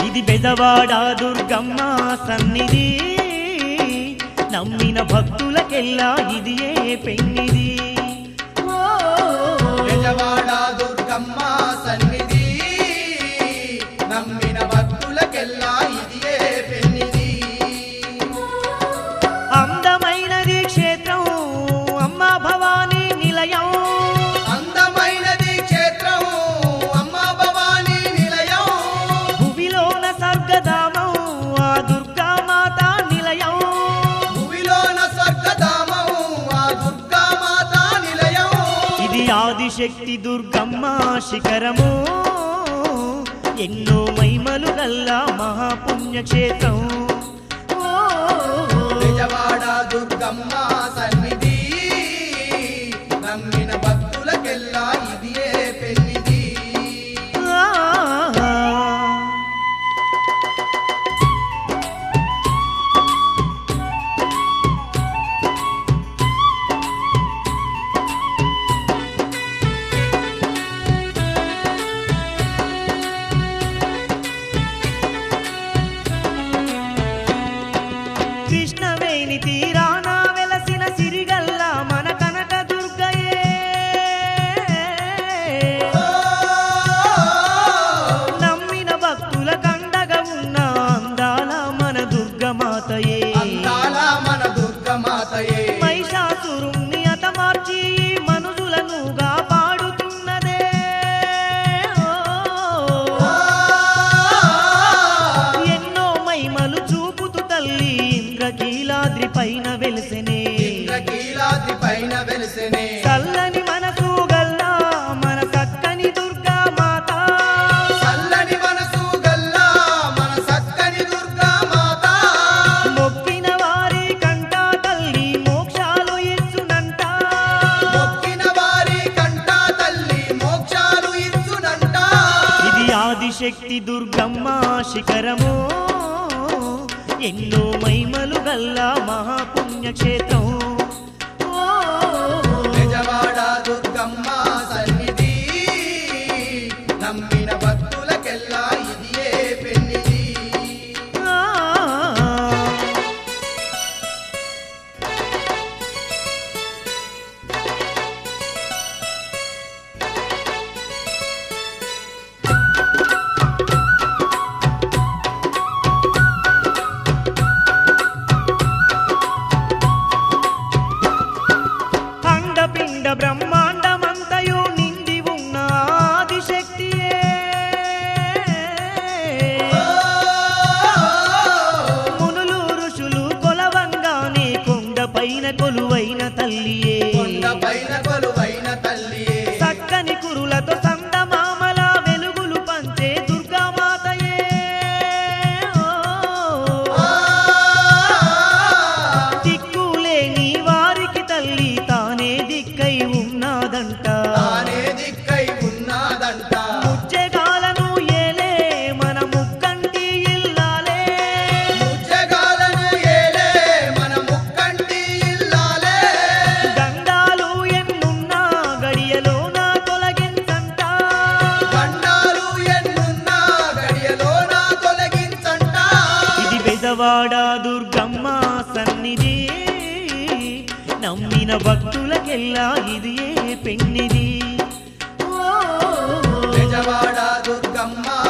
ఇది బెదవాడ దుర్గమ్మ సన్నిధి నమ్మిన భక్తులకెల్లా ఇది ఏ పెన్నిది ఓ, బెజవాడ దుర్గమ్మ సన్నిధి నమ్మిన భక్తులకెల్లా ఇదియే పెన్నిది అందమైనది క్షేత్రం అమ్మ భవానీ నిలయం అందమైనది క్షేత్రం అమ్మ భవానీ నిలయం భువిలోన స్వర్గధామం ఆ దుర్గామాత నిలయం భూమిలోన స్వర్గధామం ఆ దుర్గామాత నిలయం ఇది ఆదిశక్తి దుర్గమ్మ శిఖరము ఎన్నో మైమలు గల్లా మహాపుణ్యక్షేత్రం ఓ, బెజవాడ దుర్గమ్మ సన్నిధి నమ్మిన భక్తులకెల్లా ఇదియే పెన్నిది ఆ, కృష్ణవేణి తీరాన వెలసిన సిరిగల్ల మన కనక దుర్గయే నమ్మిన భక్తుల కండగా ఉన్న అందాల మన దుర్గమాతయే అందాల మన దుర్గమాతయే మహిషాసురుణ్ణి అతమార్చి మనుషులనుగా పాడుతున్నదే ఓ. ఎన్నో మైమలు చూపుతూ తల్లి ఇంద్రకీలాద్రి పైన వెలిసెనే ఇంద్రకీలాద్రి పైన వెలిసెనే చల్లని మనసు గల్లా మన చక్కని దుర్గా మాత చల్లని మనసు గల్లా మన సక్కని దుర్గామాత మొక్కిన వారి కంట తల్లి మోక్షాలు ఇచ్చునంట మొక్కిన వారి కంట తల్లి మోక్షాలు ఇచ్చునంట ఇది ఆదిశక్తి దుర్గమ్మ శిఖరము ఎన్నో మైమలు గల్లా మహాపుణ్యక్షేత్రం ఓ, బెజవాడ దుర్గమ్మ సన్నిధి నమ్మిన భక్తులకెల్లా ఇదియే పెన్నిది ఆ. అండపిండ బ్రహ్మాండమంతయు నిండి ఉన్న ఆదిశక్తియే మునులు ఋషులు కొలవంగానే కొండ పైన కొలువైన తల్లియే కొండ పైన కొలువైన తల్లియే చక్కని కురులతో సందమామల వెలుగులు పంచే దుర్గామాతయే ఓ. దిక్కులేని వారికి తల్లి తానే దిక్కై ఉన్నాదంట తానే దిక్కై ఉన్నదంట ముచ్చెగాలను ఏలే మన ముక్కంటి ఇల్లాలే ముచ్చగాలను ఏలే మన ముక్కంటి ఇల్లాలే గండాలు ఎన్నున్నా గడియలోన తొలగించంట గండాలు ఎన్నున్నా గడియలోన తొలగించంట ఇది బెదవాడ దుర్గమ్మ సన్నిధి నమ్మిన భక్తులకెల్లా ఇది ఏ పెన్నిది ఓ బెజవాడ దుర్గమ్మ